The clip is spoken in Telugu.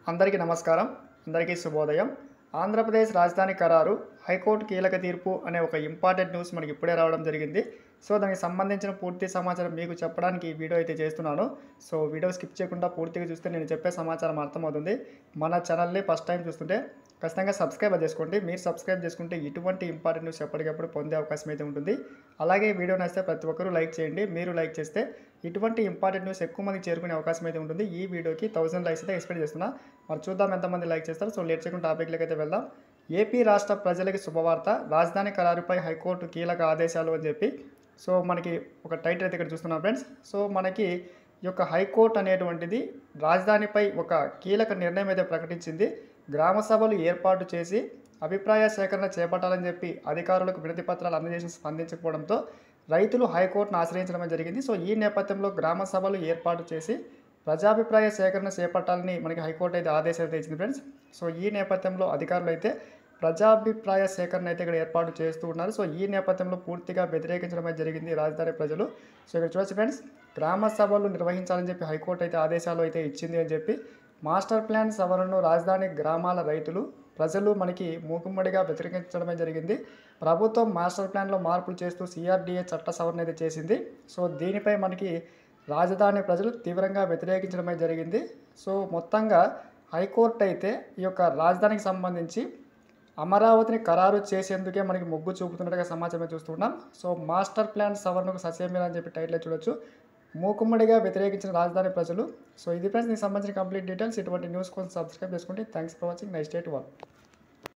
అందరికీ నమస్కారం అందరికీ శుభోదయం ఆంధ్రప్రదేశ్ రాజధాని ఖరారు హైకోర్టు కీలక తీర్పు అనే ఒక ఇంపార్టెంట్ న్యూస్ మనకి ఇప్పుడే రావడం జరిగింది సో దానికి సంబంధించిన పూర్తి సమాచారం మీకు చెప్పడానికి ఈ వీడియో అయితే చేస్తున్నాను సో వీడియో స్కిప్ చేయకుండా పూర్తిగా చూస్తే నేను చెప్పే సమాచారం అర్థమవుతుంది మన ఛానల్ని ఫస్ట్ టైం చూస్తుంటే ఖచ్చితంగా సబ్స్క్రైబ్ చేసుకోండి మీరు సబ్స్క్రైబ్ చేసుకుంటే ఇటువంటి ఇంపార్టెంట్ న్యూస్ ఎప్పటికప్పుడు పొందే అవకాశం అయితే ఉంటుంది అలాగే వీడియో నచ్చితే ప్రతి ఒక్కరూ లైక్ చేయండి మీరు లైక్ చేస్తే ఇటువంటి ఇంపార్టెంట్ న్యూస్ ఎక్కువ మందికి చేరుకునే అవకాశం అయితే ఉంటుంది ఈ వీడియోకి థౌసండ్ లైక్స్ అయితే ఎక్స్పెక్ట్ చేస్తున్నా మరి చూద్దాం ఎంతమంది లైక్ చేస్తారు సో లేట్ చేయకుండా టాపిక్లకి అయితే వెళ్దాం ఏపీ రాష్ట్ర ప్రజలకి శుభవార్త రాజధాని ఖరారుపై హైకోర్టు కీలక ఆదేశాలు అని చెప్పి సో మనకి ఒక టైటిల్ అయితే ఇక్కడ చూస్తున్నాం ఫ్రెండ్స్ సో మనకి ఈ యొక్క హైకోర్టు అనేటువంటిది రాజధానిపై ఒక కీలక నిర్ణయం అయితే ప్రకటించింది గ్రామ సభలు ఏర్పాటు చేసి అభిప్రాయ సేకరణ చేపట్టాలని చెప్పి అధికారులకు వినతి పత్రాలు అందజేసి స్పందించకపోవడంతో రైతులు హైకోర్టును ఆశ్రయించడం జరిగింది సో ఈ నేపథ్యంలో గ్రామ సభలు ఏర్పాటు చేసి ప్రజాభిప్రాయ సేకరణ చేపట్టాలని మనకి హైకోర్టు అయితే ఆదేశాలు అయితే ఇచ్చింది ఫ్రెండ్స్ సో ఈ నేపథ్యంలో అధికారులు అయితే ప్రజాభిప్రాయ సేకరణ అయితే ఇక్కడ ఏర్పాటు చేస్తూ ఉన్నారు సో ఈ నేపథ్యంలో పూర్తిగా వ్యతిరేకించడం అయితే జరిగింది రాజధాని ప్రజలు సో ఇక్కడ చూడొచ్చు ఫ్రెండ్స్ గ్రామ సభలు నిర్వహించాలని చెప్పి హైకోర్టు అయితే ఆదేశాలు అయితే ఇచ్చింది అని చెప్పి మాస్టర్ ప్లాన్ సవరణను రాజధాని గ్రామాల రైతులు ప్రజలు మనకి మూకుమ్మడిగా వ్యతిరేకించడమే జరిగింది ప్రభుత్వం మాస్టర్ ప్లాన్లో మార్పులు చేస్తూ సిఆర్డీఏ చట్ట సవరణ అయితే చేసింది సో దీనిపై మనకి రాజధాని ప్రజలు తీవ్రంగా వ్యతిరేకించడమే జరిగింది సో మొత్తంగా హైకోర్టు అయితే ఈ యొక్క రాజధానికి సంబంధించి అమరావతిని ఖరారు చేసేందుకే మనకి మొగ్గు చూపుతున్నట్టుగా సమాచారం చూస్తున్నాం సో మాస్టర్ ప్లాన్ సవరణకు ససేమిరా అని చెప్పి టైటిల్ చూడొచ్చు మూకుమ్మడిగా వ్యతిరేకించిన రాజధాని ప్రజలు సో ఇది ఫ్రెండ్స్ దీనికి సంబంధించిన కంప్లీట్ డీటెయిల్స్ ఇటువంటి న్యూస్ కోసం సబ్స్క్రైబ్ చేసుకోండి thanks for watching next date one